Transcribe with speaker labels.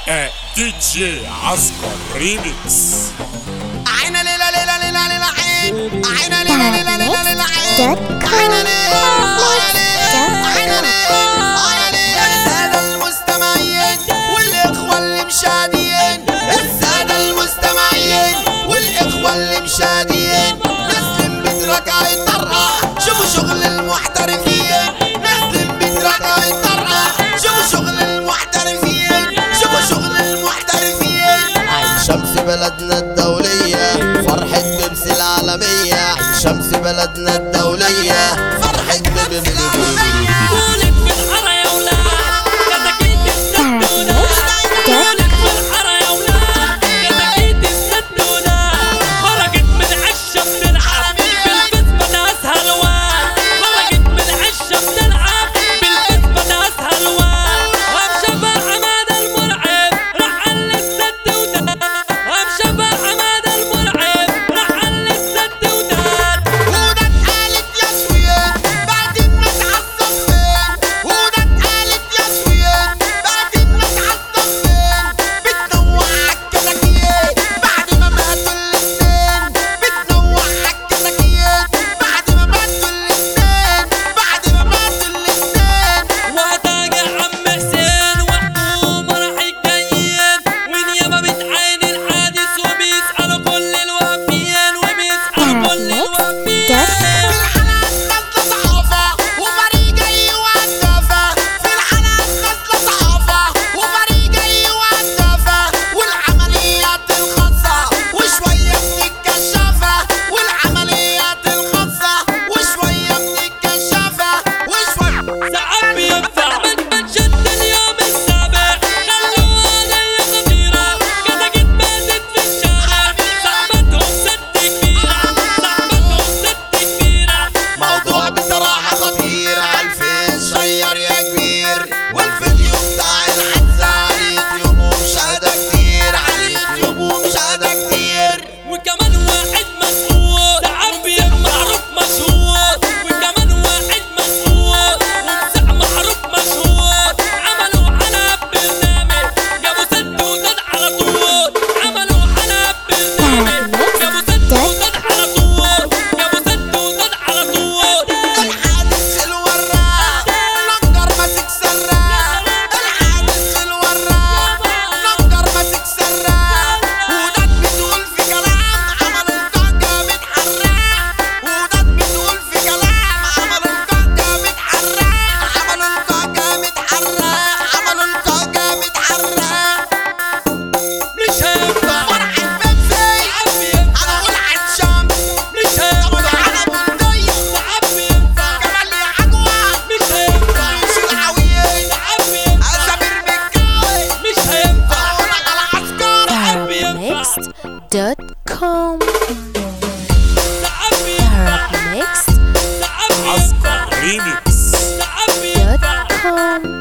Speaker 1: دي جي عسكر ريميكس
Speaker 2: عينا ليلة ليلة ليلة ليلة عين عينا ليلة ليلة ليلة ليلة عين عينا ليلة عينا ليلة عينا ليلة السادة المستمعين والإخوة اللي مشادين السادة المستمعين والإخوة اللي مشادين نسلم بدركة يطرع شوفوا شغل المحترفين نسلم بدركة يطرع شوفوا شغل المحترفين شوفوا شغل المحترفين عين شمس بلدنا الدولية فرحة بيبسي العالمية عين شمس بلدنا الدولية فرحة بيبسي العالمية
Speaker 3: قولك في الحارة يا ولاد كتاكيت السدونة قولك في الحارة يا ولاد كتاكيت السدونة خرجت من عشة بتلعب بالفسبة ناسها الواد خرجت من عشة بتلعب بالفسبة ناسها الواد وبشبه حماد المرعب راح على السد وداد وبشبه حماد المرعب راح على السد وداد
Speaker 2: هودا اتقالت يا سويان بعد ما اتعصب فين هودا اتقالت يا سويان بعد ما اتعصب فين بتنوع عالكتاكيت بعد ما ماتوا الاتنين بتنوع عالكتاكيت بعد ما ماتوا الاتنين بعد ما ماتوا الاتنين
Speaker 3: وهتاجي عم حسين وحكومة راح يتجين واليابا بتعين الحادث وبيسألوا كل الوافيين وبيسألوا كل الوافيين
Speaker 2: الحلال نازلة صحافة وفريق جاي وهدافة في الحلال نازلة صحافة وفريق جاي وهدافة والعمليات الخاصة وشوية من الكشافة والعمليات الخاصة وشوية من الكشافة وشوية
Speaker 3: ساعات بينفع من بنشد اليوم السابع خلوها زي خطيرة كتاكيت باتت في الشارع صاحبتهم ست كبيرة صاحبتهم ست كبيرة
Speaker 2: موضوع بصراحة خطير عالفيس شير يا كبير والفيديو بتاع الحادثة على اليوتيوب ومشاهدة كتير على اليوتيوب ومشاهدة كتير
Speaker 3: وكمان واحد مسؤول تعبي معروف مشهور وكمان واحد مسؤول ومسح معروف مشهور عملوا على برنامج جابوا ست وزاد على طول عملوا على برنامج جابوا ست وزاد على طول جابوا ست وزاد على طول
Speaker 2: الحادث في الوراق نقر ماسك سراق الحادث في الوراق نقر ماسك سراق ودات بتقول في كلام عملوا الضجة متحرق ودات بتقول في كلام عملوا الضجة متحرق عملوا الضجة متحرق عملوا الضجة متحرق
Speaker 3: مش هينفع
Speaker 2: فرحة بيبسي
Speaker 3: تعبي ينفع
Speaker 2: أنا ولعت شمس
Speaker 3: مش
Speaker 2: أبو
Speaker 3: هينفع
Speaker 2: العالم بندية
Speaker 3: تعبي ينفع
Speaker 2: كمان لي عجوة
Speaker 3: مش هينفع
Speaker 2: رئيس العويين
Speaker 3: تعبي ينفع
Speaker 2: سمير مكاوي
Speaker 3: مش هينفع
Speaker 2: طول على عسكر
Speaker 3: تعبي ينفع
Speaker 4: Arabmixed.com
Speaker 3: تعبي ينفع
Speaker 4: Arabmixed.com
Speaker 3: تعبي
Speaker 1: عسكر ريميكس
Speaker 3: تعبي ينفع
Speaker 4: com